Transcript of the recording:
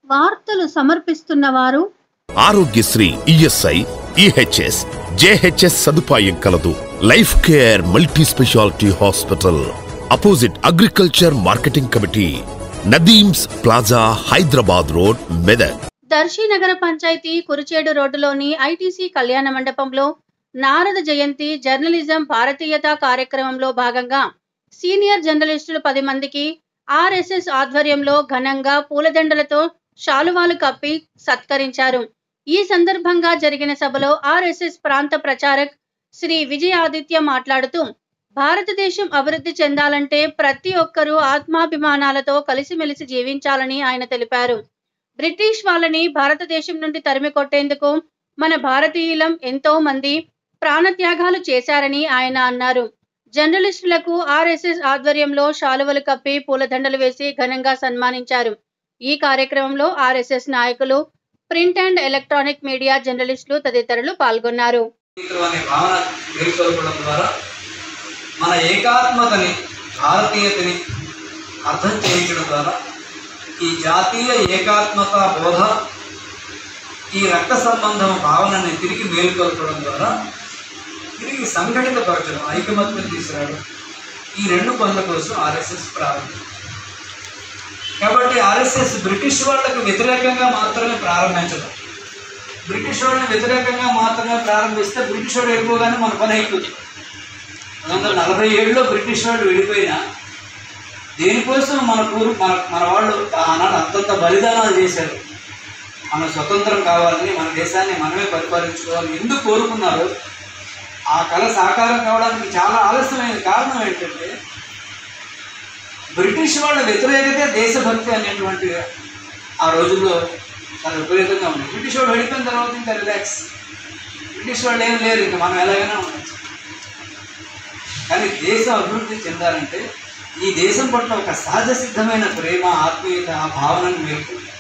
వార్తలు సమర్పిస్తున్నవారు Arogyasri ESI EHS JHS సదుపాయం కలదు life care multi speciality hospital opposite agriculture marketing committee Nadeem's plaza Hyderabad road Medak Darsi నగర పంచాయతీ కురిచేడు రోడ్డులోని ఐటీసీ కళ్యాణ మండపంలో నారద జయంతి జర్నలిజం భారతీయత కార్యక్రమంలో భాగంగా సీనియర్ జర్నలిస్టులు పది మందికి ఆర్ఎస్ఎస్ ఆధ్వర్యంలో ఘనంగా పూలదండలతో శాలువాలు కప్పి సత్కరించారు ఈ సందర్భంగా జరిగిన సభలో ఆర్ఎస్ఎస్ ప్రాంత ప్రచారక్ శ్రీ విజయాదిత్య మాట్లాడుతూ భారతదేశం అభివృద్ధి చెందాలంటే ప్రతి ఒక్కరూ ఆత్మాభిమానాలతో కలిసిమెలిసి జీవించాలని ఆయన తెలిపారు బ్రిటిష్ వాళ్ళని భారతదేశం నుండి తరిమి కొట్టేందుకు మన భారతీయులం ఎంతో మంది ప్రాణత్యాగాలు చేశారని ఆయన అన్నారు జర్నలిస్టులకు ఆర్ఎస్ఎస్ ఆధ్వర్యంలో శాలువలు కప్పి పూలదండలు వేసి ఘనంగా సన్మానించారు ఈ కార్యక్రమంలో ఆర్ఎస్ఎస్ నాయకులు ప్రింట్ అండ్ ఎలక్ట్రానిక్ మీడియా జర్నలిస్టులు తదితరులు పాల్గొన్నారు జీవితం అనే భావన మేల్కొల్పడం ద్వారా మన ఏకాత్మతని భారతీయతని అర్థం చేయించడం ద్వారా ఈ జాతీయ ఏకాత్మత బోధ ఈ రక్త సంబంధం భావనని తిరిగి మేల్కొల్పడం ద్వారా తిరిగి సంఘటితపరచడం ఐకమత్యం తీసుకురావడం ఈ రెండు పనుల కోసం ఆర్ఎస్ఎస్ ప్రారంభం కాబట్టి ఆర్ఎస్ఎస్ బ్రిటిష్ వాళ్ళకు వ్యతిరేకంగా మాత్రమే ప్రారంభించడం బ్రిటిష్ వాళ్ళని వ్యతిరేకంగా మాత్రమే ప్రారంభిస్తే బ్రిటిష్ వాడు వెళ్ళిపోగానే మన పని అయిపోతుంది పంతొమ్మిది వందల నలభై ఏడులో బ్రిటిష్ వాళ్ళు వెళ్ళిపోయినా దేనికోసం మన పూర్వ మన మన వాళ్ళు ఆనాడు అంతంత బలిదానాలు చేశారు మన స్వతంత్రం కావాలని మన దేశాన్ని మనమే పరిపాలించుకోవాలని ఎందుకు కోరుకున్నారో ఆ కళ సాకారం కావడానికి చాలా ఆలస్యమైన కారణం ఏంటంటే బ్రిటిష్ వాళ్ళ వ్యతిరేకతే దేశభక్తి అనేటువంటి ఆ రోజుల్లో చాలా విపరీతంగా ఉంది బ్రిటిష్ వాళ్ళు వెళ్ళిపోయిన తర్వాత ఇంకా రిలాక్స్ బ్రిటిష్ వాళ్ళు ఏం లేరు ఇంకా మనం ఎలాగైనా ఉండొచ్చు కానీ దేశం అభివృద్ధి చెందాలంటే ఈ దేశం పట్ల ఒక సహజ సిద్ధమైన ప్రేమ ఆత్మీయత ఆ భావనను మేల్కొంది